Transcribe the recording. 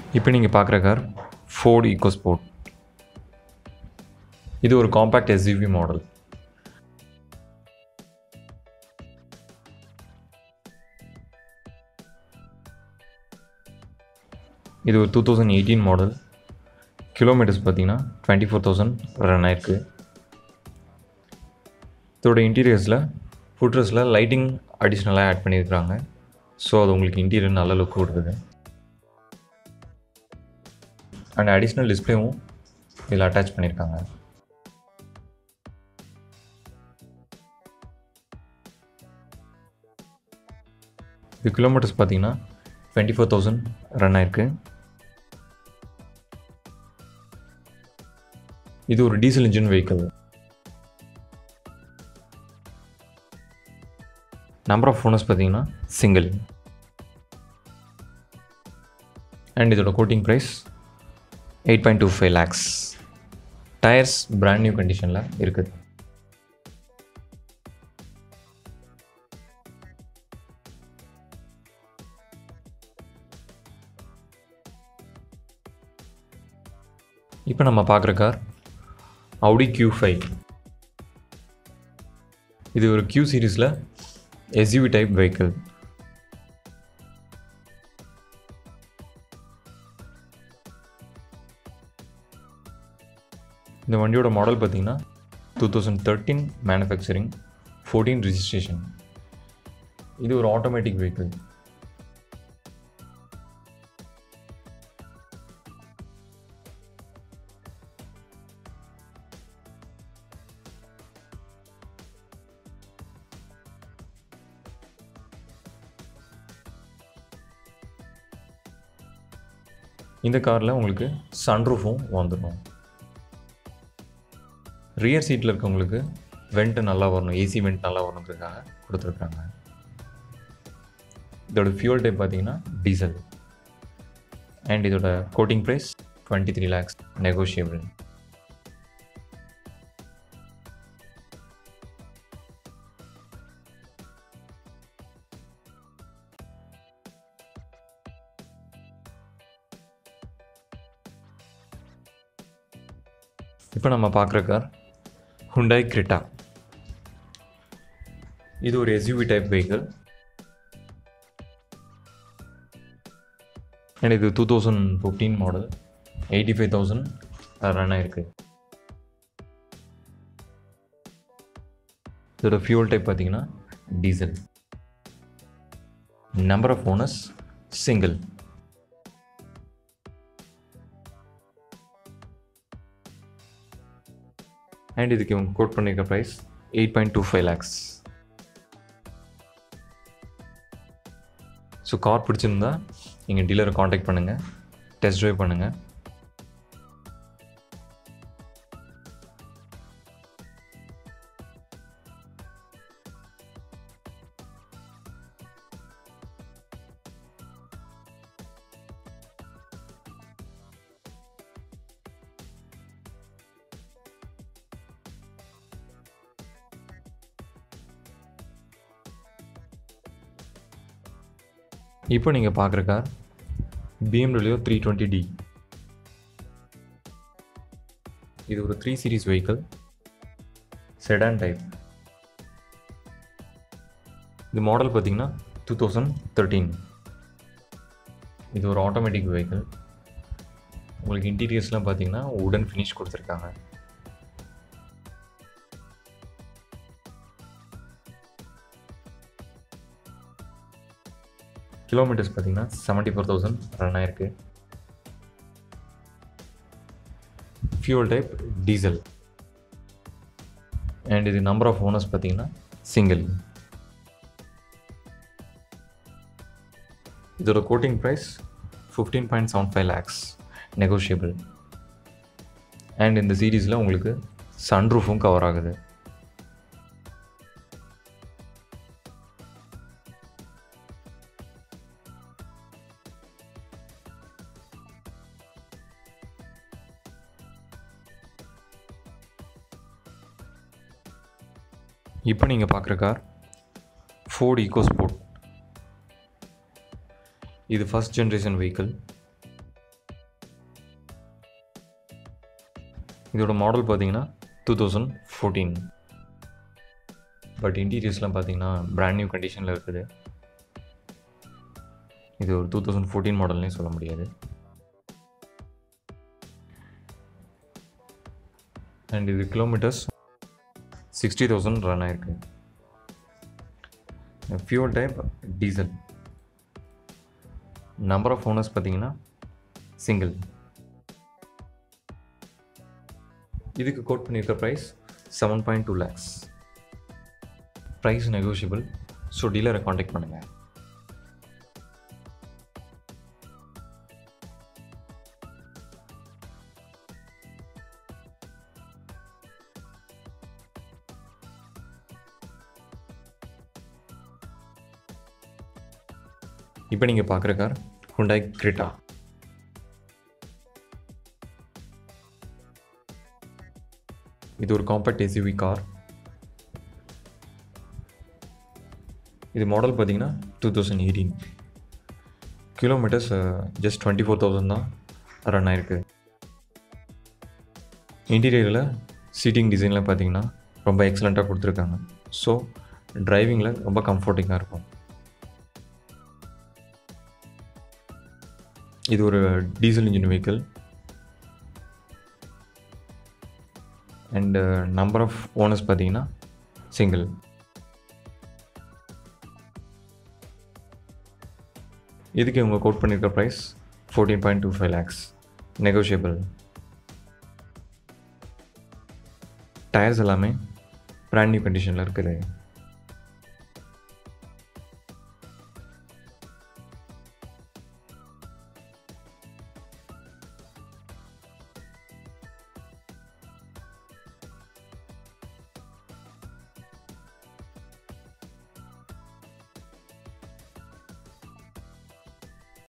இப்போ நீங்கள் பார்க்குற கார் ஃபோர்டு ஈகோ ஸ்போர்ட் இது ஒரு காம்பேக்ட் எஸ்யூவி மாடல் இது ஒரு two thousand eighteen model kilometres பார்த்தீங்கன்னா டுவெண்ட்டி ஃபோர் தௌசண்ட் ரன் ஆயிருக்கு இதோட இன்டீரியர்ஸில் ஃபுட்ரஸில் லைட்டிங் அடிஷ்னலாக ஆட் பண்ணியிருக்கிறாங்க ஸோ அது உங்களுக்கு இன்டீரியர் நல்ல லுக் கொடுக்குது அண்ட் அடிஷ்னல் டிஸ்பிளேவும் இதில் அட்டாச் பண்ணியிருக்காங்க இது கிலோமீட்டர்ஸ் பார்த்தீங்கன்னா டுவெண்ட்டி ஃபோர் தௌசண்ட் ரன் ஆயிருக்கு இது ஒரு diesel engine vehicle number of owners பார்த்தீங்கன்னா சிங்கிள் அண்ட் இதோட quoting price eight point two five lakhs tyres brand new கண்டிஷனில் இருக்குது இப்போ நம்ம பார்க்குற கார் Audi Q5 ஃபைவ் இது ஒரு Q சீரீஸில் எஸ்யூவி டைப் வெஹிக்கிள் இந்த வண்டியோட மாடல் பார்த்தீங்கன்னா two thousand thirteen manufacturing fourteen registration இது ஒரு ஆட்டோமேட்டிக் வெஹிக்கிள் இந்த காரில் உங்களுக்கு சன்ரூஃபும் வந்துடும் ரியர் சீட்டில் இருக்கவங்களுக்கு வெண்ட்டு நல்லா வரணும் ஏசி வெண்ட் நல்லா வரணுங்கிறதுக்காக கொடுத்துருக்காங்க இதோட ஃபியூல் டைப் பார்த்தீங்கன்னா டீசல் அண்ட் இதோட quoting price twenty three lakhs negotiable இப்போ நம்ம பார்க்குற கார் ஹுண்டாய் கிரிட்டா இது ஒரு எஸ்யூவி டைப் வெஹிக்கிள் அண்ட் இது two thousand fifteen model eighty five thousand run ஆயிருக்கு இதோட ஃபியூல் டைப் பார்த்தீங்கன்னா diesel number of owners single and இதுக்கு இவங்க கோட் பண்ணியிருக்க price eight point two five lakhs so car பிடிச்சிருந்தா நீங்கள் டீலரை காண்டாக்ட் பண்ணுங்கள் டெஸ்ட் ட்ரைவ் பண்ணுங்கள் இப்போ நீங்கள் பார்க்குற car BMW three twenty D இது ஒரு three series vehicle sedan type இது மாடல் பார்த்தீங்கன்னா டூ தௌசண்ட் தேர்ட்டீன் இது ஒரு ஆட்டோமேட்டிக் வெஹிக்கிள் உங்களுக்கு இன்டீரியர்ஸ்லாம் பார்த்தீங்கன்னா உடன் ஃபினிஷ் கொடுத்துருக்காங்க கிலோமீட்டர்ஸ் பார்த்தீங்கன்னா செவன்ட்டி ஃபோர் தௌசண்ட் ரன் ஆயிருக்கு ஃபியூல் டைப் டீசல் அண்ட் இது நம்பர் ஆஃப் ஓனர்ஸ் பார்த்தீங்கன்னா சிங்கிள் இதோட quoting price fifteen point seven five lakhs negotiable and இந்த சீரீஸில் உங்களுக்கு சன்ரூஃபும் கவர் ஆகுது இப்போ நீங்கள் பார்க்குற கார் ஃபோர்ட் ஈகோ ஸ்போர்ட் இது ஃபஸ்ட் ஜென்ரேஷன் வெஹிக்கிள் இதோட மாடல் பார்த்தீங்கன்னா டூ தௌசண்ட் ஃபோர்டீன் பட் இன்டீரியர்ஸ்லாம் பார்த்தீங்கன்னா பிராண்ட் நியூ கண்டிஷனில் இருக்குது இது ஒரு டூ தௌசண்ட் ஃபோர்டீன் மாடல்னே சொல்ல முடியாது அண்ட் இது கிலோமீட்டர்ஸ் சிக்ஸ்டி தௌசண்ட் ரன் ஆயிருக்கு fuel type diesel number of owners பார்த்தீங்கன்னா சிங்கிள் இதுக்கு கோட் பண்ணியிருக்க price seven point two lakhs price negotiable so டீலரை காண்டாக்ட் பண்ணுங்கள் இப்போ நீங்கள் பார்க்குற கார் ஹுண்டாய் கிரிட்டா இது ஒரு காம்பேக்ட் எஸ்யூவி கார் இது மாடல் பார்த்தீங்கன்னா two thousand eighteen kilometres just twenty four thousand தான் ரன் ஆயிருக்கு இன்டீரியரில் சீட்டிங் டிசைனில் பார்த்தீங்கன்னா ரொம்ப எக்ஸலண்ட்டாக கொடுத்துருக்காங்க ஸோ டிரைவிங்கில் ரொம்ப கம்ஃபர்டிங்காக இருக்கும் இது ஒரு diesel engine vehicle and number of owners பார்த்தீங்கன்னா சிங்கிள் இதுக்கு இவங்க கோட் பண்ணியிருக்க price fourteen point two five lakhs negotiable tyres எல்லாமே பிராண்ட் நியூ கண்டிஷனில் இருக்குது